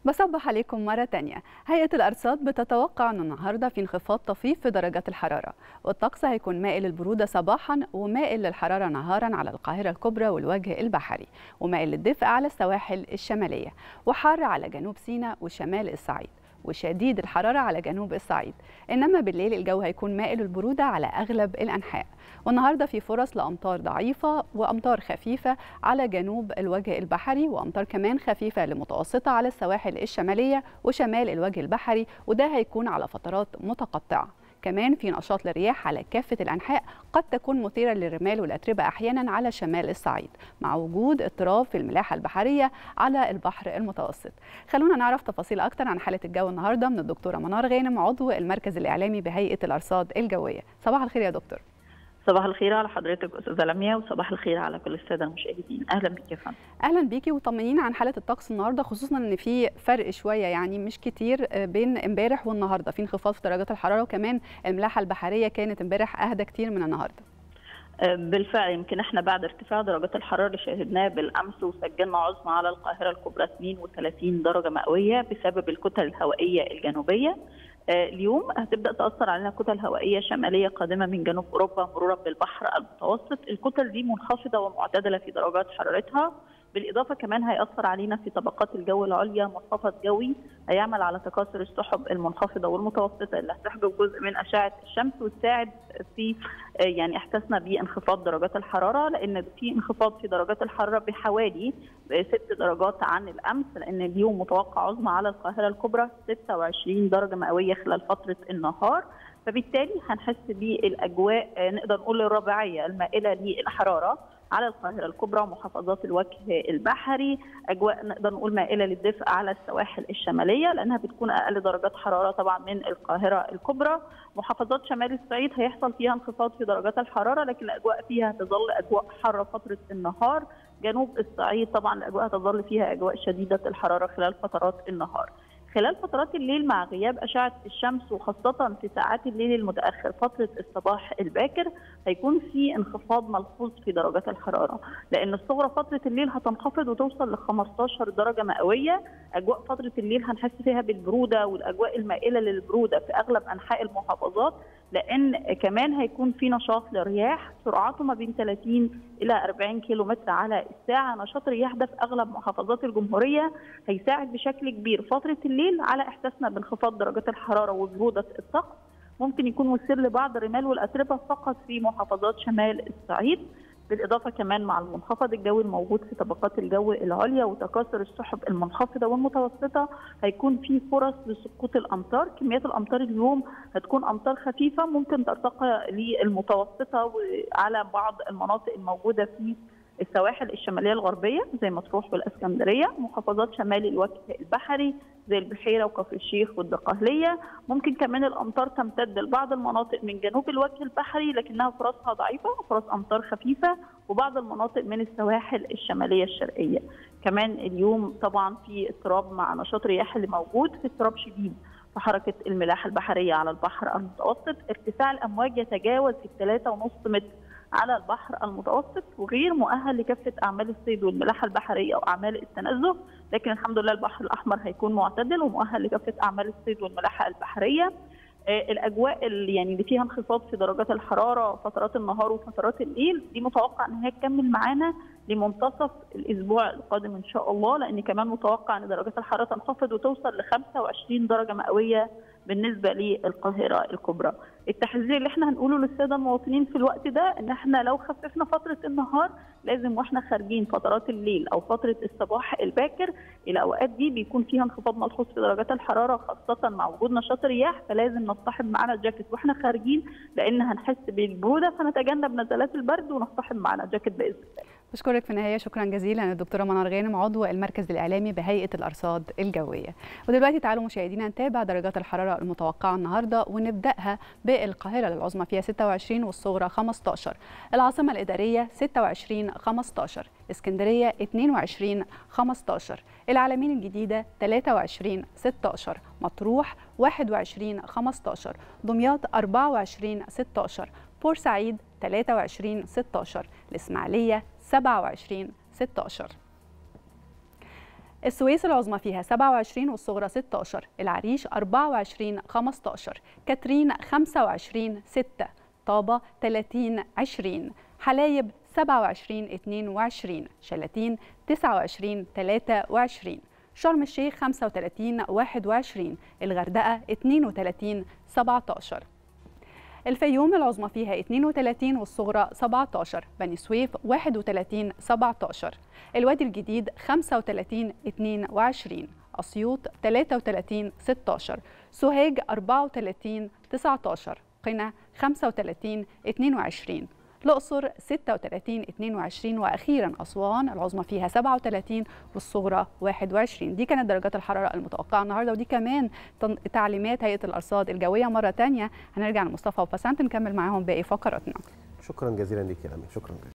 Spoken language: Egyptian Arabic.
بصبح عليكم مرة تانية هيئة الأرصاد بتتوقع أن النهاردة في انخفاض طفيف في درجات الحرارة والطقس هيكون مائل للبرودة صباحا ومائل للحرارة نهارا على القاهرة الكبرى والوجه البحري ومائل للدفء على السواحل الشمالية وحار على جنوب سيناء وشمال الصعيد وشديد الحرارة على جنوب الصعيد إنما بالليل الجو هيكون مائل للبرودة على أغلب الأنحاء والنهارده في فرص لامطار ضعيفه وامطار خفيفه على جنوب الوجه البحري وامطار كمان خفيفه لمتوسطه على السواحل الشماليه وشمال الوجه البحري وده هيكون على فترات متقطعه كمان في نشاط للرياح على كافة الأنحاء قد تكون مثيرة للرمال والأتربة أحيانا على شمال الصعيد مع وجود اضطراب في الملاحة البحرية على البحر المتوسط خلونا نعرف تفاصيل أكتر عن حالة الجو النهاردة من الدكتورة منار غانم عضو المركز الإعلامي بهيئة الأرصاد الجوية صباح الخير يا دكتور صباح الخير على حضرتك استاذه لميا وصباح الخير على كل الساده المشاهدين اهلا بك يا فندم اهلا بيكي وطمنينا عن حاله الطقس النهارده خصوصا ان في فرق شويه يعني مش كتير بين امبارح والنهارده في انخفاض في درجات الحراره وكمان الملاحه البحريه كانت امبارح اهدى كتير من النهارده بالفعل يمكن احنا بعد ارتفاع درجات الحراره اللي شاهدناه بالامس وسجلنا عظمى على القاهره الكبرى 32 درجه مئويه بسبب الكتل الهوائيه الجنوبيه اليوم هتبدا تاثر علينا كتل هوائيه شماليه قادمه من جنوب اوروبا مرورا بالبحر المتوسط الكتل دي منخفضه ومعتدله في درجات حرارتها بالاضافه كمان هياثر علينا في طبقات الجو العليا منخفض جوي هيعمل على تكاثر السحب المنخفضه والمتوسطه اللي هتحجب جزء من اشعه الشمس وتساعد في يعني احساسنا بانخفاض درجات الحراره لان في انخفاض في درجات الحراره بحوالي ست درجات عن الامس لان اليوم متوقع عظمى على القاهره الكبرى 26 درجه مئويه خلال فتره النهار فبالتالي هنحس بالاجواء نقدر نقول الرباعيه المائله للحراره على القاهرة الكبرى ومحافظات الوجه البحري أجواء نقدر نقول مائلة للدفء على السواحل الشمالية لأنها بتكون أقل درجات حرارة طبعا من القاهرة الكبرى محافظات شمال الصعيد هيحصل فيها انخفاض في درجات الحرارة لكن الأجواء فيها هتظل أجواء حارة فترة النهار جنوب الصعيد طبعا الأجواء هتظل فيها أجواء شديدة الحرارة خلال فترات النهار خلال فترات الليل مع غياب أشعة الشمس وخاصة في ساعات الليل المتأخر فترة الصباح الباكر هيكون في انخفاض ملحوظ في درجات الحرارة لأن الصغرى فترة الليل هتنخفض وتوصل ل 15 درجة مئوية أجواء فترة الليل هنحس فيها بالبرودة والأجواء المائلة للبرودة في أغلب أنحاء المحافظات لأن كمان هيكون في نشاط للرياح سرعته ما بين 30 إلى 40 كيلو متر على الساعة نشاط الرياح ده في أغلب محافظات الجمهورية هيساعد بشكل كبير فترة الليل على إحساسنا بانخفاض درجات الحرارة وبرودة الطقس ممكن يكون مثير لبعض الرمال والأتربة فقط في محافظات شمال الصعيد بالإضافة كمان مع المنخفض الجوي الموجود في طبقات الجو العليا وتكاثر السحب المنخفضة والمتوسطة هيكون في فرص لسقوط الأمطار كميات الأمطار اليوم هتكون أمطار خفيفة ممكن ترتقي للمتوسطة على بعض المناطق الموجودة في السواحل الشماليه الغربيه زي مطروح والاسكندريه محافظات شمال الوجه البحري زي البحيره وكفر الشيخ والدقهليه ممكن كمان الامطار تمتد لبعض المناطق من جنوب الوجه البحري لكنها فرصها ضعيفه فرص امطار خفيفه وبعض المناطق من السواحل الشماليه الشرقيه كمان اليوم طبعا في اضطراب مع نشاط رياح اللي موجود في اضطراب شديد في حركه الملاحه البحريه على البحر المتوسط ارتفاع الامواج يتجاوز ال 3.5 متر على البحر المتوسط وغير مؤهل لكافه اعمال الصيد والملاحه البحريه واعمال التنزه لكن الحمد لله البحر الاحمر هيكون معتدل ومؤهل لكافه اعمال الصيد والملاحه البحريه الاجواء اللي يعني اللي فيها انخفاض في درجات الحراره فترات النهار وفترات الليل دي متوقع ان هي تكمل معانا لمنتصف الاسبوع القادم ان شاء الله لان كمان متوقع ان درجات الحراره تنخفض وتوصل ل 25 درجه مئويه بالنسبه للقاهره الكبرى. التحذير اللي احنا هنقوله للساده المواطنين في الوقت ده ان احنا لو خففنا فتره النهار لازم واحنا خارجين فترات الليل او فتره الصباح الباكر الاوقات دي بيكون فيها انخفاض ملحوظ في درجات الحراره خاصه مع وجود نشاط رياح فلازم نصطحب معانا جاكيت واحنا خارجين لان هنحس بالبروده فنتجنب نزلات البرد ونصطحب معانا جاكيت باذن الله. بشكرك في النهايه شكرا جزيلا الدكتوره منار غانم عضو المركز الاعلامي بهيئه الارصاد الجويه ودلوقتي تعالوا مشاهدينا نتابع درجات الحراره المتوقعه النهارده ونبداها بالقاهره للعظمى فيها 26 والصغرى 15 العاصمه الاداريه 26 15 اسكندريه 22 15 العالمين الجديده 23 16 مطروح 21 15 دمياط 24 16 بورسعيد 23 16 الإسماعيلية 27 16 السويس العظمى فيها 27 والصغرى 16 العريش 24 15 كاترين 25 6 طابة 30 20 حلايب 27 22 شلاتين 29 23 شرم الشيخ 35 21 الغردقة 32 17 الفيوم العظمى فيها 32 والصغرى 17 بني سويف 31 17 الوادي الجديد 35 22 أسيوط 33 16 سوهاج 34 19 قنا 35 22 الأقصر 36 22 وأخيرا أسوان العظمى فيها 37 والصغرى 21 دي كانت درجات الحرارة المتوقعة النهاردة ودي كمان تعليمات هيئة الأرصاد الجوية مرة تانية هنرجع لمصطفى وبسنت نكمل معاهم باقي فقراتنا شكرا جزيلا ليك يا أمين شكرا جزيلا